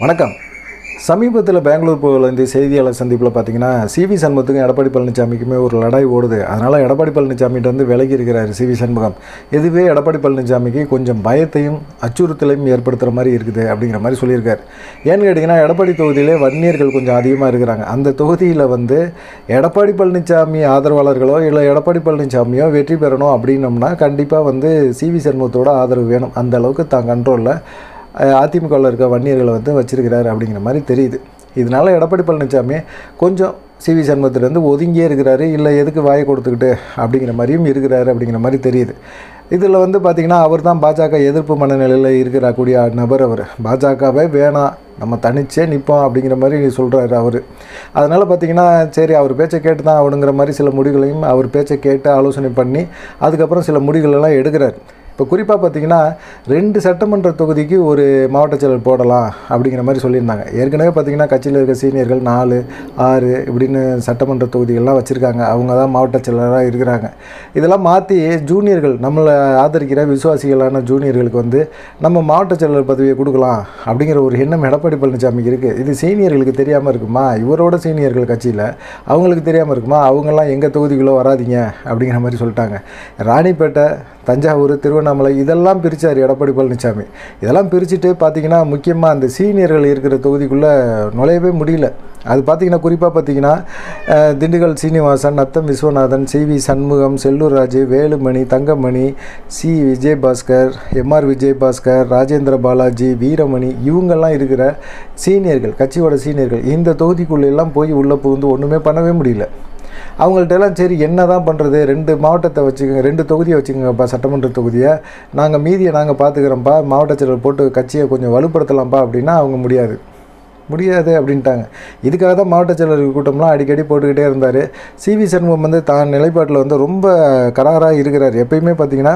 வணக்கம் சமீபத்தில் பெங்களூர் போகிற செய்தியாளர் சந்திப்பில் பார்த்தீங்கன்னா சிவி சண்முகத்துக்கும் எடப்பாடி பழனிசாமிக்குமே ஒரு லடாய் ஓடுது அதனால் எடப்பாடி பழனிசாமிகிட்ட வந்து விலகி இருக்கிறார் சிவி சண்முகம் இதுவே எடப்பாடி பழனிசாமிக்கு கொஞ்சம் பயத்தையும் அச்சுறுத்தலையும் ஏற்படுத்துகிற மாதிரி இருக்குது அப்படிங்கிற மாதிரி சொல்லியிருக்காரு ஏன்னு கேட்டிங்கன்னா எடப்பாடி தொகுதியிலே வன்னியர்கள் கொஞ்சம் அதிகமாக இருக்கிறாங்க அந்த தொகுதியில் வந்து எடப்பாடி பழனிசாமி ஆதரவாளர்களோ இல்லை எடப்பாடி பழனிசாமியோ வெற்றி பெறணும் அப்படின்னம்னா கண்டிப்பாக வந்து சிவி சண்முகத்தோட ஆதரவு வேணும் அந்த அளவுக்கு தான் கண்ட்ரோலில் அதிமுகவில் இருக்க வன்னியர்களை வந்து வச்சிருக்கிறார் அப்படிங்கிற மாதிரி தெரியுது இதனால் எடப்பாடி பழனிசாமி கொஞ்சம் சிவி சண்முகத்திலேருந்து ஒதுங்கியே இருக்கிறாரு இல்லை எதுக்கு வாயை கொடுத்துக்கிட்டு அப்படிங்கிற மாதிரியும் இருக்கிறாரு அப்படிங்கிற மாதிரி தெரியுது இதில் வந்து பார்த்திங்கன்னா அவர் தான் பாஜக எதிர்ப்பு மனநிலையில் இருக்கிற கூடிய நபர் அவர் பாஜகவே வேணாம் நம்ம தனிச்சே நிற்போம் அப்படிங்கிற மாதிரி சொல்கிறாரு அவர் அதனால் பார்த்திங்கன்னா சரி அவர் பேச்சை கேட்டு தான் அவனுங்கிற மாதிரி சில முடிவுகளையும் அவர் பேச்சை கேட்டு ஆலோசனை பண்ணி அதுக்கப்புறம் சில முடிவுகளெல்லாம் எடுக்கிறார் இப்போ குறிப்பாக பார்த்தீங்கன்னா ரெண்டு சட்டமன்ற தொகுதிக்கு ஒரு மாவட்ட செயலர் போடலாம் அப்படிங்கிற மாதிரி சொல்லியிருந்தாங்க ஏற்கனவே பார்த்தீங்கன்னா கட்சியில் இருக்க சீனியர்கள் நாலு ஆறு இப்படின்னு சட்டமன்ற தொகுதிகள்லாம் வச்சுருக்காங்க அவங்க தான் மாவட்ட செயலராக இருக்கிறாங்க இதெல்லாம் மாற்றி ஜூனியர்கள் நம்மளை ஆதரிக்கிற விசுவாசிகளான ஜூனியர்களுக்கு வந்து நம்ம மாவட்ட செயலர் பதவியை கொடுக்கலாம் அப்படிங்கிற ஒரு எண்ணம் எடப்பாடி பழனிசாமிக்கு இருக்குது இது சீனியர்களுக்கு தெரியாமல் இருக்குமா இவரோட சீனியர்கள் கட்சியில் அவங்களுக்கு தெரியாமல் இருக்குமா அவங்கெல்லாம் எங்கள் தொகுதிக்குள்ளே வராதீங்க அப்படிங்கிற மாதிரி சொல்லிட்டாங்க ராணிப்பேட்டை தஞ்சாவூர் திருவண்ணாமலை இதெல்லாம் பிரித்தார் எடப்பாடி பழனிசாமி இதெல்லாம் பிரிச்சுட்டு பார்த்தீங்கன்னா முக்கியமாக அந்த சீனியர்கள் இருக்கிற தொகுதிக்குள்ளே நுழையவே முடியல அது பார்த்தீங்கன்னா குறிப்பாக பார்த்தீங்கன்னா அஹ், Dindigul Srinivasan Natham Viswanathan C V Shanmugam Sellur Raju Velumani Thangamani C Vijayabaskar MR Vijayabaskar Rajendra Balaji Veeramani இவங்கெல்லாம் இருக்கிற சீனியர்கள் கட்சியோட சீனியர்கள் இந்த தொகுதிக்குள்ள எல்லாம் போய் உள்ளே புகுந்து ஒன்றுமே பண்ணவே முடியல அவங்கள்ட்ட எல்லாம் சரி என்ன தான் பண்ணுறது ரெண்டு மாவட்டத்தை வச்சுக்கோங்க ரெண்டு தொகுதியை வச்சுக்கோங்கப்பா சட்டமன்ற தொகுதியை நாங்கள் மீதியை நாங்கள் பார்த்துக்கிறோம்ப்பா மாவட்ட செயலர் போட்டு கட்சியை கொஞ்சம் வலுப்படுத்தலாம்ப்பா அப்படின்னா அவங்க முடியாது முடியாது அப்படின்ட்டாங்க இதுக்காக தான் மாவட்ட செயலர் கூட்டம்லாம் அடிக்கடி போட்டுக்கிட்டே இருந்தார் சிவி சண்முகம் வந்து தான் நிலைப்பாட்டில் வந்து ரொம்ப கராராக இருக்கிறார் எப்பயுமே பார்த்தீங்கன்னா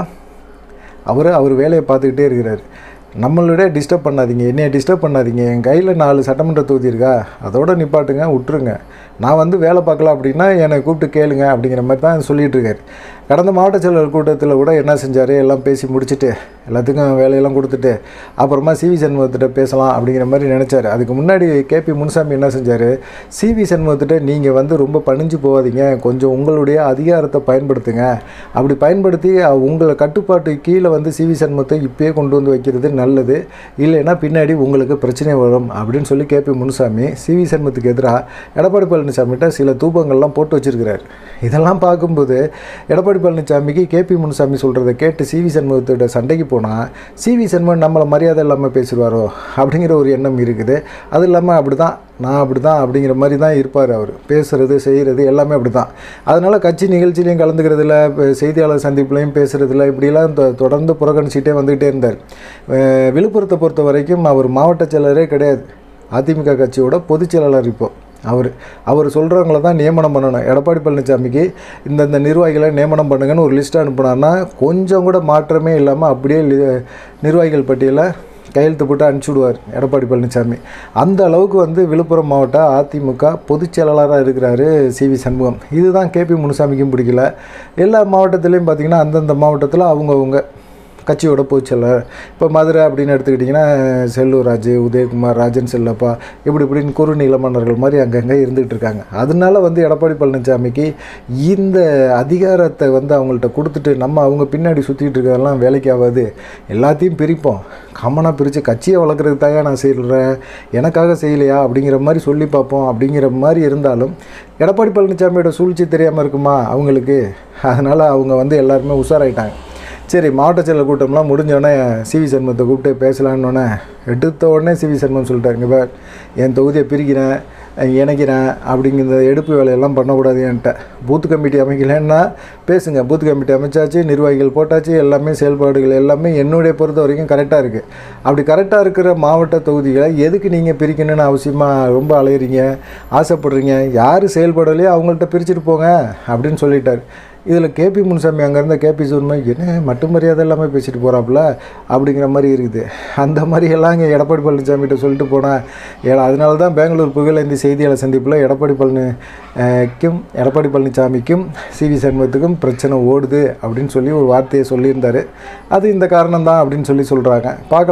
அவர் அவர் வேலையை பார்த்துக்கிட்டே இருக்கிறார் நம்மளோட டிஸ்டர்ப் பண்ணாதீங்க என்னைய டிஸ்டர்ப் பண்ணாதீங்க என் கையில் நாலு சட்டமன்ற தொகுதி இருக்கா அதோட நிப்பாட்டுங்க விட்டுருங்க நான் வந்து வேலை பார்க்கலாம் அப்படின்னா என்னை கூப்பிட்டு கேளுங்க அப்படிங்கிற மாதிரி தான் சொல்லிகிட்டு இருக்காரு கடந்த மாவட்ட செயலர் கூட்டத்தில் கூட என்ன செஞ்சார் எல்லாம் பேசி முடிச்சுட்டு எல்லாத்துக்கும் வேலையெல்லாம் கொடுத்துட்டு அப்புறமா சிவி சண்முகத்திட்ட பேசலாம் அப்படிங்கிற மாதிரி நினச்சாரு அதுக்கு முன்னாடி கேபி முனுசாமி என்ன செஞ்சார் சிவி சண்முகத்திட்ட நீங்கள் வந்து ரொம்ப பணிஞ்சு போகாதீங்க கொஞ்சம் உங்களுடைய அதிகாரத்தை பயன்படுத்துங்க அப்படி பயன்படுத்தி அஹ், உங்களை கட்டுப்பாட்டு கீழே வந்து சிவி சண்முகத்தை இப்பயே கொண்டு வந்து வைக்கிறது நல்லது இல்லைன்னா பின்னாடி உங்களுக்கு பிரச்சனை வரும் அப்படின்னு சொல்லி கேபி முனுசாமி சிவி சண்முகத்துக்கு எதிராக எடப்பாடி பழனிசாமிகிட்ட சில தூபங்கள்லாம் போட்டு வச்சிருக்கிறார் இதெல்லாம் பார்க்கும்போது எடப்பாடி பழனிசாமிக்கு கேபி முனுசாமி சொல்கிறத கேட்டு சிவி சண்முகத்தோட சண்டைக்கு போனால் சிவி சண்முகம் நம்மளை மரியாதை இல்லாமல் பேசுவாரோ அப்படிங்கிற ஒரு எண்ணம் இருக்குது அது இல்லாமல் அப்படி தான் நான் அப்படி தான் அப்படிங்கிற மாதிரி தான் இருப்பார் அவர் பேசுகிறது செய்கிறது எல்லாமே அப்படி தான் அதனால் கட்சி நிகழ்ச்சியிலையும் கலந்துக்கிறதுல இப்ப செய்தியாளர் சந்திப்புலையும் பேசுகிறதுல இப்படிலாம் தொ- தொடர்ந்து புறக்கணிச்சிட்டே வந்துக்கிட்டே இருந்தார் அஹ் விழுப்புரத்தை பொறுத்த வரைக்கும் அவர் மாவட்ட செயலரே கிடையாது அதிமுக கட்சியோட பொதுச் செயலாளர் இப்போ அவர் அவர் சொல்கிறவங்கள தான் நியமனம் பண்ணணும் எடப்பாடி பழனிசாமிக்கு இந்தந்த நிர்வாகிகளை நியமனம் பண்ணுங்கன்னு ஒரு லிஸ்ட் அனுப்புனான்னா கொஞ்சம் கூட மாற்றமே இல்லாமல் அப்படியே லி- நிர்வாகிகள் பட்டியலை கையெழுத்து போட்டு அனுப்பிச்சி விடுவார் எடப்பாடி பழனிசாமி அந்த அளவுக்கு வந்து விழுப்புரம் மாவட்ட அதிமுக பொதுச் செயலாளராக இருக்கிறாரு சி வி சண்முகம் இதுதான் கேபி முனுசாமிக்கும் பிடிக்கல எல்லா மாவட்டத்துலேயும் பார்த்திங்கன்னா அந்தந்த மாவட்டத்தில் அவங்கவுங்க கட்சியோட பொதுச்செயலர் இப்போ மதுரை அப்படின்னு எடுத்துக்கிட்டிங்கன்னா செல்லூர் ராஜு உதயகுமார் ராஜன் செல்லப்பா இப்படி இப்படின்னு குறு நீலமன்னர்கள் மாதிரி அங்கங்கே இருந்துகிட்டு இருக்காங்க அதனால வந்து எடப்பாடி பழனிசாமிக்கு இந்த அதிகாரத்தை வந்து அவங்கள்ட்ட கொடுத்துட்டு நம்ம அவங்க பின்னாடி சுற்றிட்டு இருக்கிறதெல்லாம் வேலைக்கு ஆகாது எல்லாத்தையும் பிரிப்போம் காமனாக பிரித்து கட்சியை வளர்க்குறதுக்கு தாயா நான் செய்கிறேன் எனக்காக செய்யலையா அப்படிங்கிற மாதிரி சொல்லி பார்ப்போம் அப்படிங்கிற மாதிரி இருந்தாலும் எடப்பாடி பழனிசாமியோட சூழ்ச்சி தெரியாமல் இருக்குமா அவங்களுக்கு அதனால் அவங்க வந்து எல்லாருமே உஷாராயிட்டாங்க சரி மாவட்ட செயலர் கூட்டம்லாம் முடிஞ்சோடனே சிவி சண்முகத்தை கூப்பிட்டு பேசலான்னொன்னே எடுத்த உடனே சிவி சண்முகம் சொல்லிட்டாரு இங்கே பார் என் தொகுதியை பிரிக்கிறேன் அஹ் இணைக்கிறேன் அப்படிங்கிற எடுப்பு வேலையெல்லாம் பண்ணக்கூடாது என்கிட்ட பூத் கமிட்டி அமைக்கலைன்னா பேசுங்க பூத் கமிட்டி அமைச்சாச்சு நிர்வாகிகள் போட்டாச்சு எல்லாமே செயல்பாடுகள் எல்லாமே என்னுடைய பொறுத்த வரைக்கும் கரெக்டாக இருக்குது அப்படி கரெக்டாக இருக்கிற மாவட்ட தொகுதிகளை எதுக்கு நீங்கள் பிரிக்கணும்னு அவசியமாக ரொம்ப அலையிறீங்க ஆசைப்படுறீங்க யார் செயல்படலையோ அவங்கள்ட்ட பிரிச்சுட்டு போங்க அப்படின்னு சொல்லிட்டார் இதில் கேபி முனுசாமி அங்கேருந்த கேபி சூர்மை என்ன மட்டும் மரியாதை இல்லாமல் பேசிட்டு போகிறாப்புல அப்படிங்கிற மாதிரி இருக்குது அந்த மாதிரி எல்லாம் இங்கே எடப்பாடி பழனிசாமிகிட்ட சொல்லிட்டு போனேன் ஏன்னா அதனால தான் பெங்களூர் புகழேந்தி செய்தியாளர் சந்திப்பில் எடப்பாடி பழனி அஹ், க்கும் எடப்பாடி பழனிசாமிக்கும் சி வி சண்முகத்துக்கும் பிரச்சனை ஓடுது அப்படின்னு சொல்லி ஒரு வார்த்தையை சொல்லியிருந்தார் அது இந்த காரணம் தான் அப்படின்னு சொல்லி சொல்கிறாங்க பார்க்கலாம்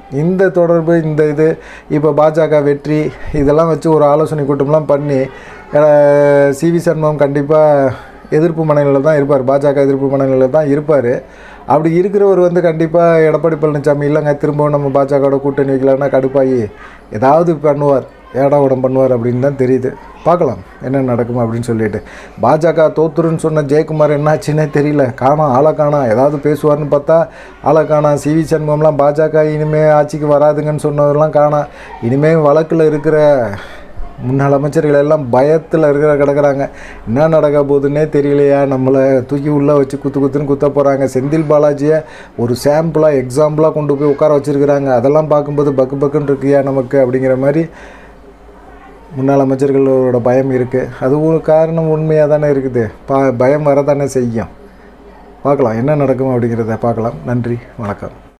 இந்த தொடர்பு இந்த இது இப்போ பாஜக வெற்றி இதெல்லாம் வச்சு ஒரு ஆலோசனை கூட்டம்லாம் பண்ணி சிவி சண்முகம் கண்டிப்பாக எதிர்ப்பு மனநிலையில் தான் இருப்பார் பாஜக எதிர்ப்பு மனநிலையில் தான் இருப்பார் அப்படி இருக்கிறவர் வந்து கண்டிப்பாக எடப்பாடி பழனிசாமி இல்லைங்க திரும்பவும் நம்ம பாஜகவோட கூட்டணி வைக்கலான்னா கடுப்பாகி ஏதாவது பண்ணுவார் ஏடா உடம் பண்ணுவார் அப்படின்னு தான் தெரியுது பார்க்கலாம் என்ன நடக்கும் அப்படின்னு சொல்லிட்டு பாஜக தோத்துருன்னு சொன்ன ஜெயக்குமார் என்னாச்சுன்னே தெரியல காணோம் ஆளை காணோம் ஏதாவது பேசுவார்னு பார்த்தா ஆளை காணோம் சிவி சண்முகம்லாம் பாஜக இனிமேல் ஆட்சிக்கு வராதுங்கன்னு சொன்னதெல்லாம் காணோம் இனிமேல் வழக்கில் இருக்கிற முன்னாள் அமைச்சர்கள் எல்லாம் பயத்தில் இருக்கிற கிடக்குறாங்க என்ன நடக்க போகுதுன்னே தெரியலையா நம்மளை தூக்கி உள்ளே வச்சு குத்து குத்துன்னு குத்த போகிறாங்க செந்தில் பாலாஜியை ஒரு சாம்பிளாக எக்ஸாம்பிளாக கொண்டு போய் உட்கார வச்சுருக்கிறாங்க அதெல்லாம் பார்க்கும்போது பக்கு பக்குன்னு இருக்கியா நமக்கு அப்படிங்கிற மாதிரி முன்னாள் அமைச்சர்களோட பயம் இருக்குது அது ஒரு காரணம் உண்மையாக தானே இருக்குது பா பயம் வரதானே செய்யும் பார்க்கலாம் என்ன நடக்கும் அப்படிங்கிறத பார்க்கலாம் நன்றி வணக்கம்